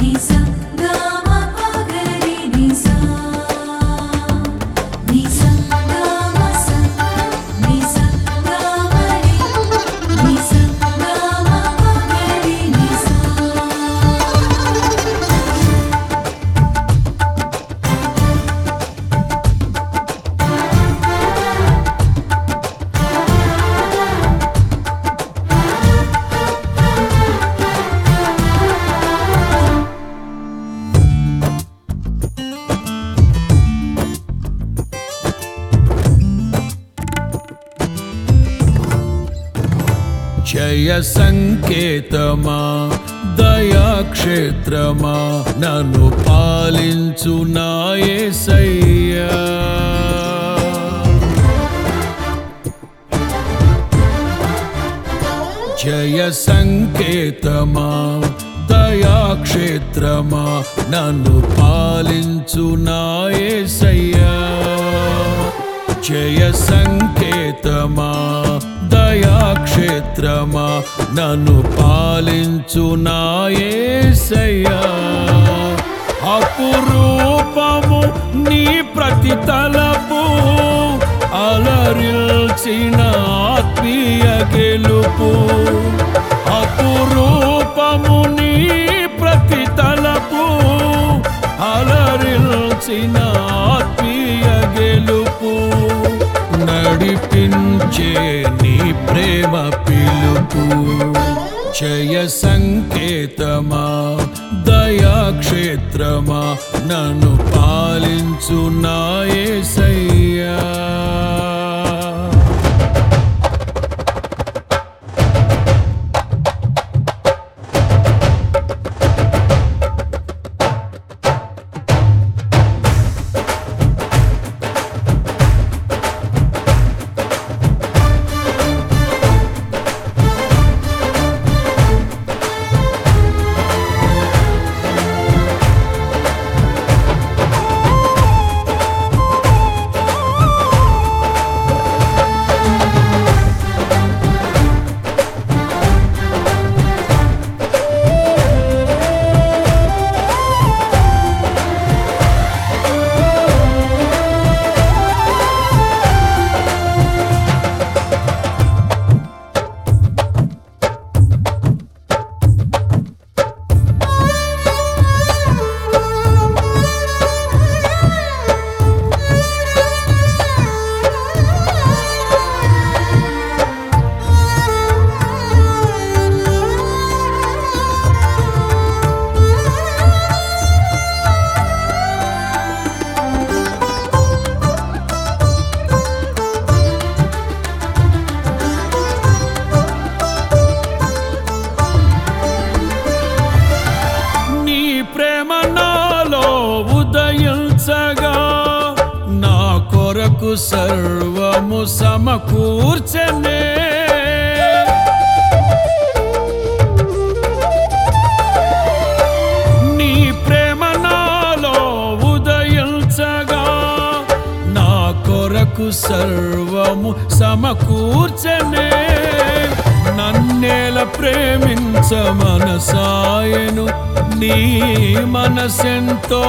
నిసా గమ పగరి నిసా నిసా గమ స నిసా గమ రి నిసా గమ పగరి నిసా జయ సంకేతమా దయాక్షేత్రమా నన్ను పాలించు నాయసయ్యా జయ సంకేతమా దయాక్షేత్రమా నన్ను పాలించు నాయసయ్యా జయ సంకేతమా దయాక్షేత్రమా నన్ను పాలించు నాయసయ్యా అపురూపము నీ ప్రతి తలపు అలరిల్చిన ఆత్మీయ గెలుపు అపురూపము నీ ప్రతి తలపు అలరిల్చిన ఆత్మీయ గెలుపు నడిపించే నీ ప్రేమ పిలుపు జయ సంకేతమా దయాక్షేత్రమా నన్ను పాలించు నాయసయ్యా నీ ప్రేమ నాలో ఉదయించగా నా కొరకు సర్వము సమకూర్చనే నీ ప్రేమ నాలో ఉదయించగా నా కొరకు సర్వము సమకూర్చనే నన్నేల ప్రేమించ మనసాయను నీ మనసెంతో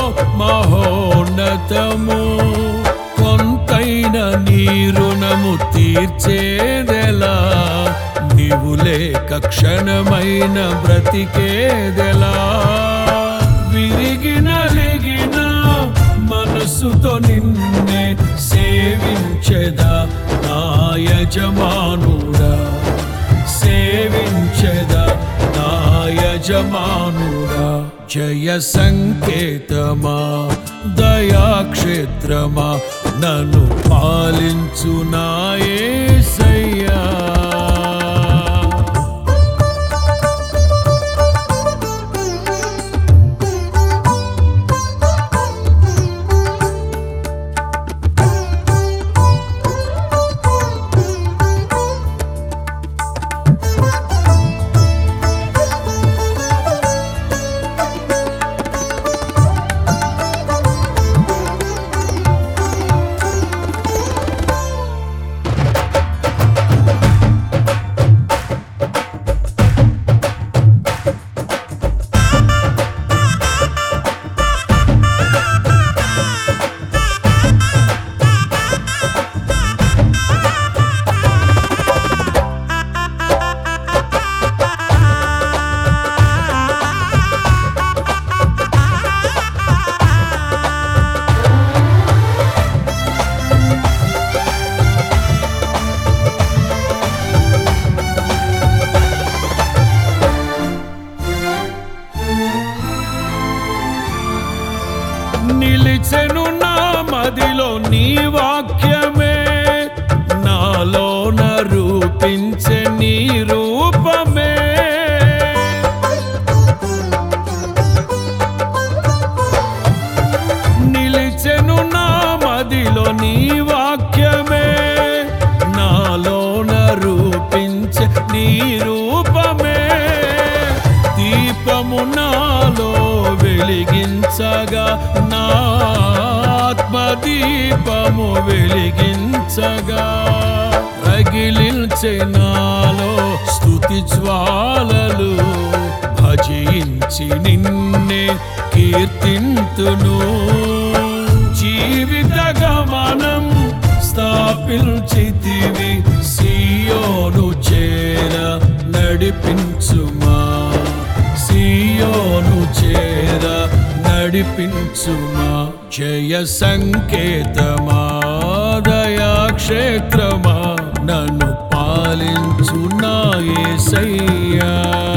మహోన్నతము కొంతైన నీ రుణము తీర్చేదెలా నీవు లేక క్షణమైన బ్రతికేదెలా విరిగిన లెగిన మనసుతో నిన్నే సేవించెదా నా యజమానుడా సేవించెదా నా యజమానుడా జయ సంకేతమా దయాక్షేత్రమా నన్ను పాలించు నాయసయ్యా నిలిచెను నా మదిలో నీ వాక్యమే నాలోన రూపించే నీ రూపమే నిలిచెను నా మదిలో నీ వాక్యమే నాలోన రూపించే నీ రూపమే దీపము నాలో వెలిగించగా నా ఆత్మదీపము వెలిగించగా రగిలించే నాలో స్తుతి జ్వాలలు భజించి నిన్నే కీర్తింతును జీవిత గమనం స్థాపించితివి సియోను చేర నడిపించుమా సియోను చేర నడిపించుమా జయ సంకేతమా దయా క్షేత్రమా నన్ను పాలించు నా యేసయ్యా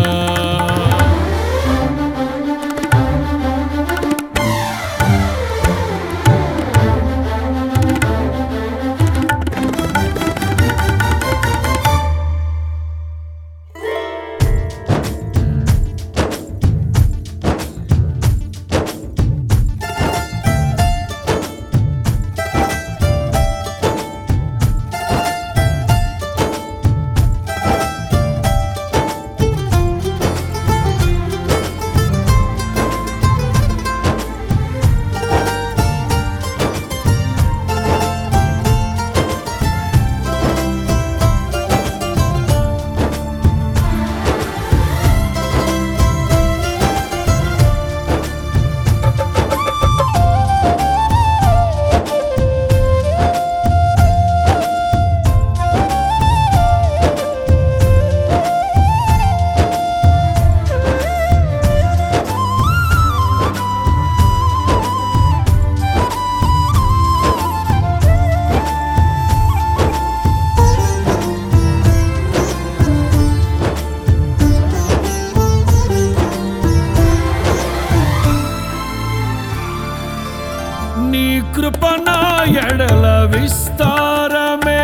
నీ కృపణ ఎడల విస్తారమే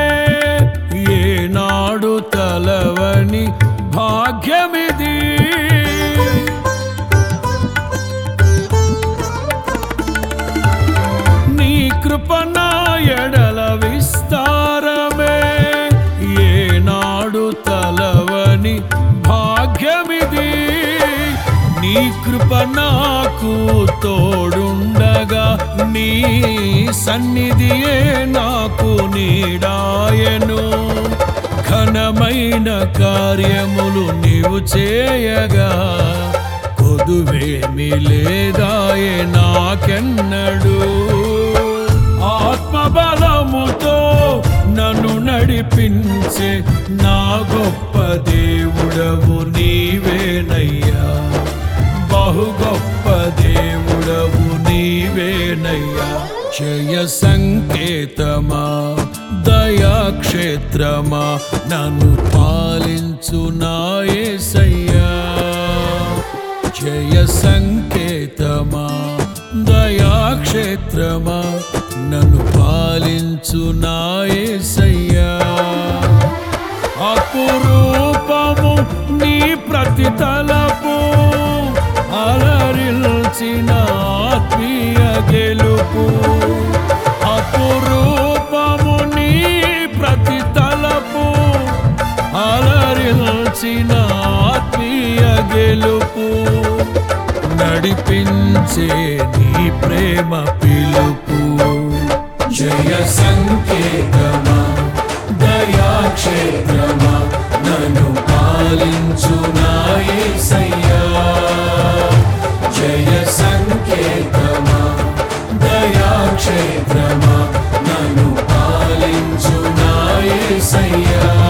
ఏనాడు తలవని భాగ్యమిది నీ కృపణ ఎడల విస్తారమే ఏనాడు తలవని భాగ్యమిది నీ కృప నాకు తోడుండగా నీ సన్నిధియే నాకు నీడాయను ఘనమైన కార్యములు నీవు చేయగా కొదువేమి లేదాయే నాకెన్నడు ఆత్మబలముతో నన్ను నడిపించే నా గొప్ప దేవుడవు నీవేనయ్యా బహు గొప్ప దేవుడవు నీవేనయ్యా జయ సంకేతమా దయాక్షేత్రమా నన్ను పాలించు నాయసయ్యా జయ సంకేతమా దయాక్షేత్రమా నన్ను పాలించు నాయసయ్యా అపురూపము నీ ప్రతి తలపు అలరిల్చిన ఆత్మీయ గెలుపు అపురూపము నీ ప్రతి తలపు అలరిల్చిన ఆత్మీయ గెలుపు నడిపించే నీ ప్రేమ పిలుపు జయ సంకేతమా దయాక్షేత్రమా నన్ను పాలించు నాయసయ్యా జయ సంకేతమా దయాక్షేత్రమా నన్ను పాలించు నాయసయ్యా